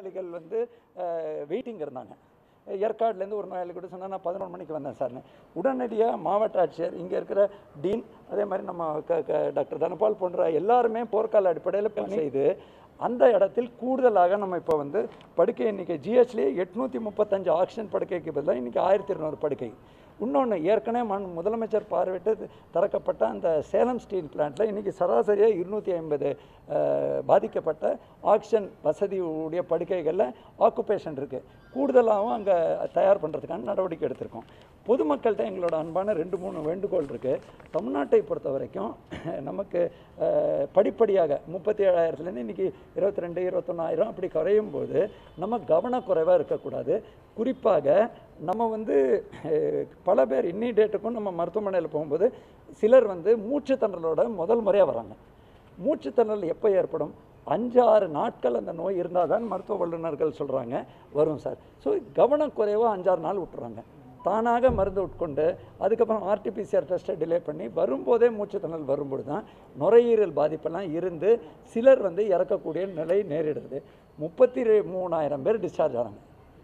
நோயாளிகள் வந்து வெயிட்டிங் இருந்தாங்க ஏற்காடுலேருந்து ஒரு நோயாளி கூட சொன்னால் நான் பதினொரு மணிக்கு வந்தேன் சார்னு உடனடியாக மாவட்ட ஆட்சியர் இங்கே இருக்கிற டீன் அதே மாதிரி நம்ம க க டாக்டர் தனபால் போன்ற எல்லாருமே போர்க்கால அடிப்படையில் பணி செய்து அந்த இடத்தில் கூடுதலாக நம்ம இப்போ வந்து படுக்கை எண்ணிக்கை ஜிஹெச்லேயே எட்நூற்றி முப்பத்தஞ்சு ஆக்சிஜன் படுக்கைக்கு பதிலாக இன்றைக்கி ஆயிரத்தி இருநூறு படுக்கை இன்னொன்று ஏற்கனவே மண் முதலமைச்சர் பார்வையிட்டு திறக்கப்பட்ட அந்த சேலம் ஸ்டீல் பிளான்ட்டில் இன்றைக்கி சராசரியாக இருநூற்றி ஐம்பது பாதிக்கப்பட்ட ஆக்சிஜன் வசதி உடைய படுக்கைகளில் ஆக்குபேஷன் இருக்குது கூடுதலாகவும் அங்கே தயார் பண்ணுறதுக்கான நடவடிக்கை எடுத்திருக்கோம் பொதுமக்கள்கிட்ட எங்களோட அன்பான ரெண்டு மூணு வேண்டுகோள் இருக்குது தமிழ்நாட்டை பொறுத்த வரைக்கும் நமக்கு அஹ், படிப்படியாக முப்பத்தி ஏழாயிரத்துலேருந்து இன்றைக்கி இருபத்தி ரெண்டு இருபத்தொன்னாயிரம் அப்படி குறையும் போது நம்ம கவனக்குறைவாக இருக்கக்கூடாது குறிப்பாக நம்ம வந்து அஹ், பல பேர் இன்னி டேட்டுக்கும் நம்ம மருத்துவமனையில் போகும்போது சிலர் வந்து மூச்சுத்திணறலோட முதல் முறையாக வராங்க மூச்சுத்திணறல் எப்போ ஏற்படும் அஞ்சு ஆறு நாட்கள் அந்த நோய் இருந்தால் தான் மருத்துவ வல்லுநர்கள் சொல்கிறாங்க வரும் சார் ஸோ கவனக்குறைவாக அஞ்சாறு நாள் விட்டுறாங்க தானாக மருந்து உட்கொண்டு அதுக்கப்புறம் ஆர்டிபிசிஆர் டெஸ்ட்டை டிலே பண்ணி வரும்போதே மூச்சுத்திணறல் வரும்போது தான் நுரையீரல் பாதிப்பெல்லாம் இருந்து சிலர் வந்து இறக்கக்கூடிய நிலை நேரிடுது முப்பத்தி மூணாயிரம் பேர் டிஸ்சார்ஜ் ஆகிறாங்க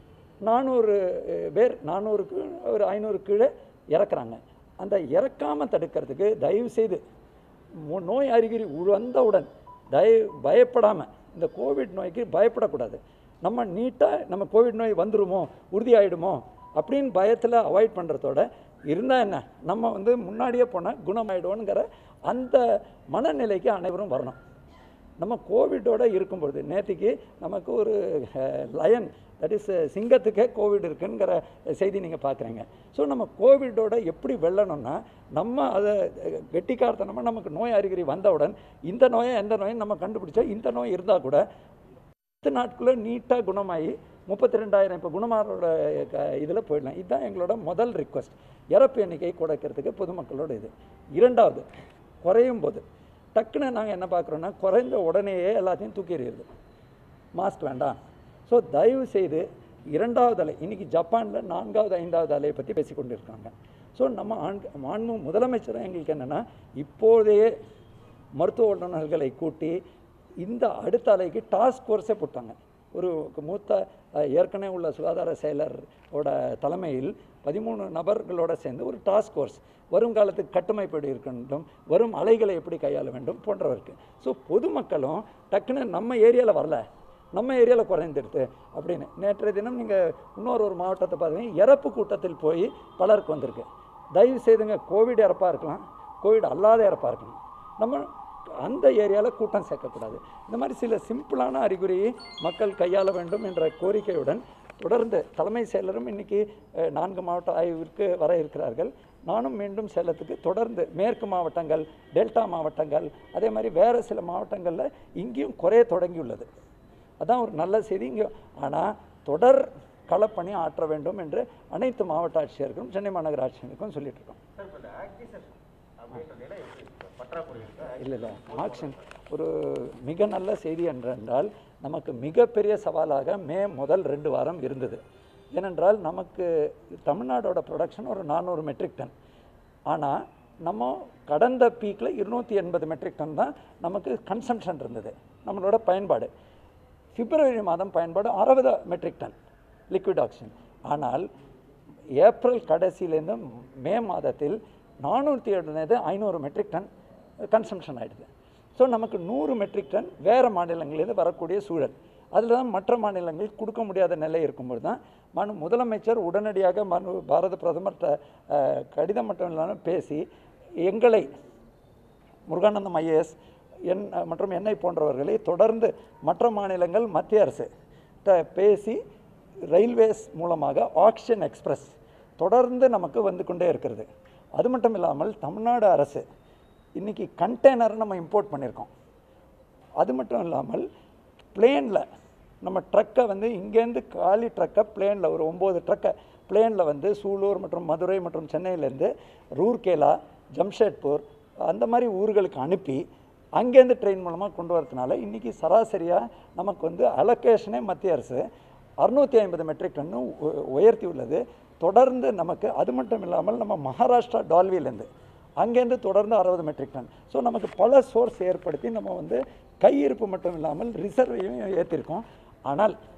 நானூறு பேர் நானூறுக்கு ஒரு ஐநூறு கீழே இறக்குறாங்க அந்த இறக்காமல் தடுக்கிறதுக்கு தயவு செய்து மு- நோய் அறிகுறி வந்தவுடன் தயவு பயப்படாமல் இந்த கோவிட் நோய்க்கு பயப்படக்கூடாது நம்ம நீட்டாக நம்ம கோவிட் நோய் வந்துருமோ உறுதியாயிடுமோ அப்படின்னு பயத்தில் அவாய்ட் பண்ணுறதோட இருந்தால் என்ன நம்ம வந்து முன்னாடியே போனால் குணமாயிடுவோங்கிற அந்த மனநிலைக்கு அனைவரும் வரணும் நம்ம கோவிட்டோட இருக்கும்பொழுது நேற்றுக்கு நமக்கு ஒரு லயன் தட் இஸ் சிங்கத்துக்கே கோவிட் இருக்குங்கிற செய்தி நீங்கள் பார்க்குறீங்க ஸோ நம்ம கோவிட்டோட எப்படி வெல்லணும்னா நம்ம அதை கெட்டிக்காரத்தனமாக நமக்கு நோய் அறிகுறி வந்தவுடன் இந்த நோயை எந்த நோயும் நம்ம கண்டுபிடிச்சா இந்த நோய் இருந்தால் கூட பத்து நாட்குள்ளே நீட்டாக குணமாகி முப்பத்தி ரெண்டாயிரம் இப்போ குணமாரோட இதில் போயிடலாம் இதுதான் எங்களோட முதல் ரிக்வஸ்ட் இறப்பு எண்ணிக்கை குறைக்கிறதுக்கு பொதுமக்களோட இது இரண்டாவது குறையும் போது டக்குன்னு நாங்கள் என்ன பார்க்குறோன்னா குறைந்த உடனேயே எல்லாத்தையும் தூக்கி எறியுது மாஸ்க் வேண்டாம் ஸோ தயவு செய்து இரண்டாவது அலை இன்னைக்கு ஜப்பானில் நான்காவது ஐந்தாவது அலையை பற்றி பேசி கொண்டிருக்காங்க ஸோ நம்ம ஆண் மாண்பு முதலமைச்சரும் எங்களுக்கு என்னென்னா இப்போதையே மருத்துவ வல்லுநர்களை கூட்டி இந்த அடுத்த அலைக்கு டாஸ்க் ஃபோர்ஸே போட்டாங்க ஒரு மூத்த அஹ், ஏற்கனவே உள்ள சுகாதார செயலரோட தலைமையில் பதிமூணு நபர்களோட சேர்ந்து ஒரு டாஸ்க் ஃபோர்ஸ் வரும் காலத்துக்கு கட்டமைப்பு இருக்க வேண்டும் வரும் அலைகளை எப்படி கையாள வேண்டும் போன்றவருக்கு ஸோ பொதுமக்களும் டக்குன்னு நம்ம ஏரியாவில் வரல நம்ம ஏரியாவில் குறைந்துடுது அப்படின்னு நேற்றைய தினம் நீங்கள் இன்னொரு ஒரு மாவட்டத்தை பார்த்தீங்கன்னா இறப்பு கூட்டத்தில் போய் பலருக்கு வந்திருக்கு தயவு செய்துங்க கோவிட் இறப்பாக இருக்கலாம் கோவிட் அல்லாத இறப்பாக இருக்கலாம் நம்ம அந்த ஏரியாவில் கூட்டம் சேர்க்கக்கூடாது இந்த மாதிரி சில சிம்பிளான அறிகுறியை மக்கள் கையாள வேண்டும் என்ற கோரிக்கையுடன் தொடர்ந்து தலைமை செயலரும் இன்னைக்கு அஹ், நான்கு மாவட்ட ஆய்விற்கு வர இருக்கிறார்கள் நானும் மீண்டும் சேலத்துக்கு தொடர்ந்து மேற்கு மாவட்டங்கள் டெல்டா மாவட்டங்கள் அதே மாதிரி வேறு சில மாவட்டங்களில் இங்கேயும் குறைய தொடங்கியுள்ளது அதான் ஒரு நல்ல செய்தி இங்கே ஆனால் தொடர் களப்பணி ஆற்ற வேண்டும் என்று அனைத்து மாவட்ட ஆட்சியர்களும் சென்னை மாநகர ஆட்சியருக்கும் சொல்லிட்டு இருக்கோம் சார் இப்போ இந்த ஆக்சிஜன் அப்படின்ற நிலை எப்படி இருக்கு? பற்றாக்குறை இருக்கா இல்லை இல்லை ஆக்ஷன் ஒரு மிக நல்ல செய்தி என்றால் நமக்கு மிகப்பெரிய சவாலாக மே முதல் ரெண்டு வாரம் இருந்தது ஏனென்றால் நமக்கு தமிழ்நாடோட ப்ரொடக்ஷன் ஒரு நானூறு மெட்ரிக் டன் ஆனால் நம்ம கடந்த பீக்கில் இருநூற்றி எண்பது மெட்ரிக் டன் தான் நமக்கு கன்சம்ஷன் இருந்தது நம்மளோட பயன்பாடு பிப்ரவரி மாதம் பயன்பாடு அறுபது மெட்ரிக் டன் லிக்விட் ஆக்சிஜன் ஆனால் ஏப்ரல் கடைசியிலேருந்து மே மாதத்தில் நானூற்றி எழுபது ஐநூறு மெட்ரிக் டன் கன்சம்ஷன் ஆயிடுது ஸோ நமக்கு நூறு மெட்ரிக் டன் வேறு மாநிலங்களிலிருந்து வரக்கூடிய சூழல் அதில் தான் மற்ற மாநிலங்கள் கொடுக்க முடியாத நிலை இருக்கும்போது தான் மனு முதலமைச்சர் உடனடியாக மனு பாரத பிரதமர்கிட்ட அஹ், கடிதம் மட்டும் இல்லாமல் பேசி எங்களை முருகானந்தம் ஐஏஎஸ் என் மற்றும் என்னை போன்றவர்களை தொடர்ந்து மற்ற மாநிலங்கள் மத்திய அரசு ட பேசி ரயில்வேஸ் மூலமாக ஆக்சிஜன் எக்ஸ்பிரஸ் தொடர்ந்து நமக்கு வந்து கொண்டே இருக்கிறது அது மட்டும் இல்லாமல் தமிழ்நாடு அரசு இன்றைக்கி கண்டெய்னர் நம்ம இம்போர்ட் பண்ணியிருக்கோம் அது மட்டும் இல்லாமல் பிளேனில் நம்ம ட்ரக்கை வந்து இங்கேருந்து காலி ட்ரக்கை பிளேனில் ஒரு ஒம்பது ட்ரக்கை பிளேனில் வந்து சூலூர் மற்றும் மதுரை மற்றும் சென்னையிலேருந்து ரூர்கேலா ஜம்ஷெட்பூர் அந்த மாதிரி ஊர்களுக்கு அனுப்பி அங்கேருந்து ட்ரெயின் மூலமாக கொண்டு வரதுனால இன்றைக்கி சராசரியாக நமக்கு வந்து அலோகேஷனே மத்திய அரசு அறுநூற்றி ஐம்பது மெட்ரிக் டன்னு உ- உயர்த்தி உள்ளது தொடர்ந்து நமக்கு அது மட்டும் இல்லாமல் நம்ம மகாராஷ்டிரா டால்விலேருந்து அங்கேருந்து தொடர்ந்து அறுபது மெட்ரிக் டன் ஸோ நமக்கு பல சோர்ஸ் ஏற்படுத்தி நம்ம வந்து கையிருப்பு மட்டும் இல்லாமல் ரிசர்வையும் ஏற்றிருக்கோம் ஆனால்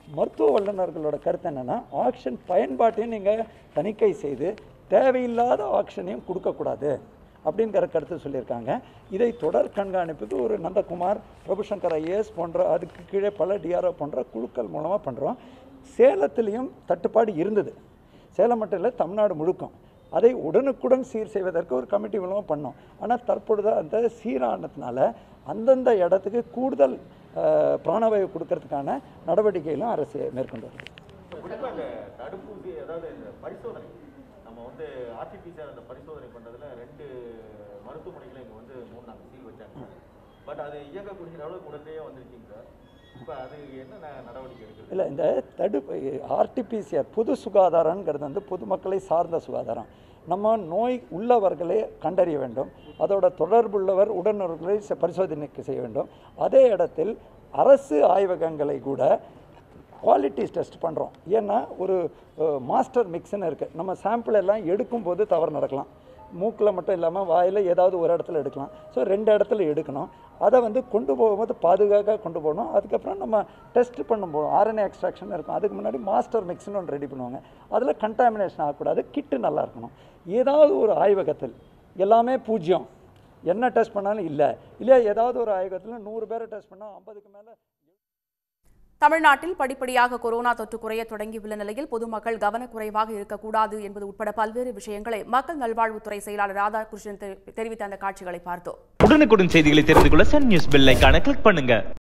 மருத்துவ வல்லுநர்களோட கருத்து என்னென்னா ஆக்ஷன் பயன்பாட்டையும் நீங்கள் தணிக்கை செய்து தேவையில்லாத ஆக்ஷனையும் கொடுக்கக்கூடாது அப்படிங்கிற கருத்து சொல்லியிருக்காங்க இதை தொடர் கண்காணிப்புக்கு ஒரு நந்தகுமார் பிரபுசங்கர் ஐஏஎஸ் போன்ற அதுக்கு கீழே பல டிஆர்ஓ போன்ற குழுக்கள் மூலமாக பண்ணுறோம் சேலத்திலையும் தட்டுப்பாடு இருந்தது சேலம் மட்டும் இல்லை தமிழ்நாடு முழுக்கும் அதை உடனுக்குடன் சீர் செய்வதற்கு ஒரு கமிட்டி மூலமாக பண்ணோம் ஆனால் தற்பொழுது அந்த சீரானதுனால அந்தந்த இடத்துக்கு கூடுதல் அஹ், பிராணவாயு கொடுக்கறதுக்கான நடவடிக்கைகளும் அரசு மேற்கொண்டு வருது குறிப்பா இந்த தடுப்பூசி அதாவது இந்த பரிசோதனை நம்ம வந்து ஆர்டிபிசிஆர் அந்த பரிசோதனை பண்றதுல ரெண்டு மருத்துவமனைகளை இங்க வந்து மூணு நாள் சீல் வச்சாங்க பட் அது இயங்கக்கூடிய அளவுக்கு உடனே வந்துருச்சுங்க சார் இப்போ அது என்ன ந- நடவடிக்கை எடுக்குது இல்லை இந்த தடுப்பு ஆர்டிபிசிஆர் பொது சுகாதாரங்கிறது வந்து பொதுமக்களை சார்ந்த சுகாதாரம் நம்ம நோய் உள்ளவர்களே கண்டறிய வேண்டும் அதோட தொடர்புள்ளவர் உடனுறவுகளை ச- பரிசோதனைக்கு செய்ய வேண்டும் அதே இடத்தில் அரசு ஆய்வகங்களை கூட குவாலிட்டிஸ் டெஸ்ட் பண்ணுறோம் ஏன்னா ஒரு மாஸ்டர் மிக்ஸ்னு இருக்குது நம்ம சாம்பிள் எல்லாம் எடுக்கும்போது தவறு நடக்கலாம் மூக்கில் மட்டும் இல்லாமல் வாயில் ஏதாவது ஒரு இடத்துல எடுக்கலாம் ஸோ ரெண்டு இடத்துல எடுக்கணும் அதை வந்து கொண்டு போகும்போது பாதுகாப்பாக கொண்டு போகணும் அதுக்கப்புறம் நம்ம டெஸ்ட் பண்ணும்போது ஆர்என்ஏ எக்ஸ்ட்ராக்ஷன் இருக்கும் அதுக்கு முன்னாடி மாஸ்டர் மிக்ஸ்னு ஒன்று ரெடி பண்ணுவாங்க அதில் கண்டாமினேஷன் ஆகக்கூடாது கிட்டு நல்லா இருக்கணும் ஏதாவது ஒரு ஆய்வகத்தில் எல்லாமே பூஜ்ஜியம் என்ன டெஸ்ட் பண்ணாலும் இல்லை இல்லையா ஏதாவது ஒரு ஆய்வகத்தில் நூறு பேரை டெஸ்ட் பண்ணால் ஐம்பதுக்கு மேலே தமிழ்நாட்டில் படிப்படியாக கொரோனா தொற்று குறைய தொடங்கியுள்ள நிலையில் பொதுமக்கள் கவனக்குறைவாக இருக்கக்கூடாது என்பது உட்பட பல்வேறு விஷயங்களை மக்கள் நல்வாழ்வுத்துறை செயலாளர் ராதாகிருஷ்ணன் தெரி- தெரிவித்த அந்த காட்சிகளை பார்த்தோம் உடனுக்குடன் செய்திகளை தெரிந்து கொள்ள சன் நியூஸ் பெல் ஐகானை கிளிக் பண்ணுங்க